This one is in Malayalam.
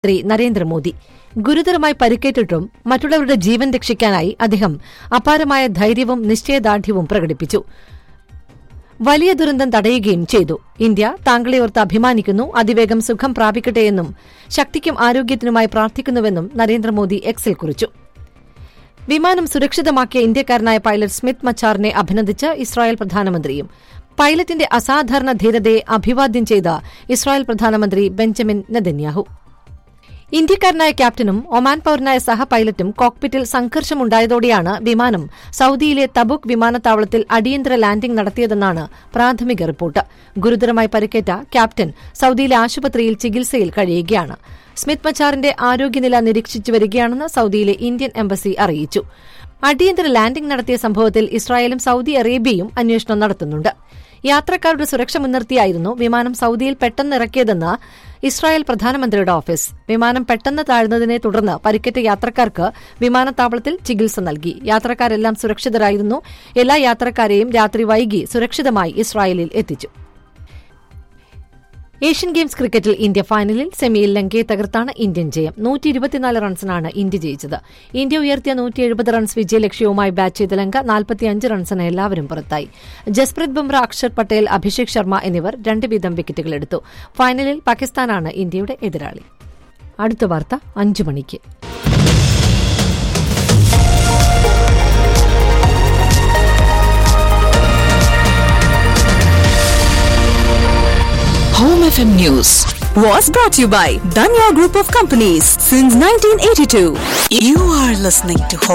ശ്രീ നരേന്ദ്രമോദി ഗുരുതരമായി പരിക്കേറ്റിട്ടും മറ്റുള്ളവരുടെ ജീവൻ രക്ഷിക്കാനായി അദ്ദേഹം അപാരമായ ധൈര്യവും നിശ്ചയദാർഢ്യവും പ്രകടിപ്പിച്ചു വലിയ ദുരന്തം തടയുകയും ചെയ്തു ഇന്ത്യ താങ്കളെ ഓർത്ത് അഭിമാനിക്കുന്നു അതിവേഗം സുഖം പ്രാപിക്കട്ടെയെന്നും ശക്തിക്കും ആരോഗ്യത്തിനുമായി പ്രാർത്ഥിക്കുന്നുവെന്നും നരേന്ദ്രമോദി എക്സിൽ കുറിച്ചു വിമാനം സുരക്ഷിതമാക്കിയ ഇന്ത്യക്കാരനായ പൈലറ്റ് സ്മിത്ത് മച്ചാറിനെ അഭിനന്ദിച്ച് ഇസ്രായേൽ പ്രധാനമന്ത്രിയും പൈലറ്റിന്റെ അസാധാരണ ധീരതയെ അഭിവാദ്യം ചെയ്ത ഇസ്രായേൽ പ്രധാനമന്ത്രി ബെഞ്ചമിൻ നെതന്യാഹു ഇന്ത്യക്കാരനായ ക്യാപ്റ്റനും ഒമാൻ പൌരനായ സഹ പൈലറ്റും കോക്പിറ്റിൽ സംഘർഷമുണ്ടായതോടെയാണ് വിമാനം സൌദിയിലെ തബുക് വിമാനത്താവളത്തിൽ അടിയന്തര ലാൻഡിംഗ് നടത്തിയതെന്നാണ് പ്രാഥമിക റിപ്പോർട്ട് ഗുരുതരമായി പരിക്കേറ്റ ക്യാപ്റ്റൻ സൌദിയിലെ ആശുപത്രിയിൽ ചികിത്സയിൽ കഴിയുകയാണ് സ്മിത്ത് മച്ചാറിന്റെ ആരോഗ്യനില നിരീക്ഷിച്ചു വരികയാണെന്ന് സൌദിയിലെ ഇന്ത്യൻ എംബസി അറിയിച്ചു അടിയന്തര ലാൻഡിംഗ് നടത്തിയ സംഭവത്തിൽ ഇസ്രായേലും സൌദി അറേബ്യയും അന്വേഷണം നടത്തുന്നുണ്ട് യാത്രക്കാരുടെ സുരക്ഷ മുൻനിർത്തിയായിരുന്നു വിമാനം സൌദിയിൽ പെട്ടെന്ന് ഇറക്കിയതെന്ന് ഇസ്രായേൽ പ്രധാനമന്ത്രിയുടെ ഓഫീസ് വിമാനം പെട്ടെന്ന് താഴ്ന്നതിനെ തുടർന്ന് പരിക്കേറ്റ യാത്രക്കാർക്ക് വിമാനത്താവളത്തിൽ ചികിത്സ നൽകി യാത്രക്കാരെല്ലാം സുരക്ഷിതരായിരുന്നു എല്ലാ യാത്രക്കാരെയും രാത്രി വൈകി സുരക്ഷിതമായി ഇസ്രായേലിൽ എത്തിച്ചു ഏഷ്യൻ ഗെയിംസ് ക്രിക്കറ്റിൽ ഇന്ത്യ ഫൈനലിൽ സെമിയിൽ ലങ്കയെ തകർത്താണ് ഇന്ത്യൻ ജയം നൂറ്റി ഇരുപത്തിനാല് റൺസിനാണ് ഇന്ത്യ ജയിച്ചത് ഇന്ത്യ ഉയർത്തിയ നൂറ്റി എഴുപത് റൺസ് വിജയലക്ഷ്യവുമായി ബാറ്റ് ചെയ്ത ലങ്ക നാൽപ്പത്തിയഞ്ച് റൺസിന് എല്ലാവരും പുറത്തായി ജസ്പ്രീത് ബുംറ അക്ഷർ പട്ടേൽ അഭിഷേക് ശർമ്മ എന്നിവർ രണ്ട് വീതം വിക്കറ്റുകളെടുത്തു ഫൈനലിൽ പാകിസ്ഥാനാണ് ഇന്ത്യയുടെ എതിരാളി അടുത്ത വാർത്ത അഞ്ചു മണിക്ക് Home FM News was brought to you by Danya Group of Companies since 1982. You are listening to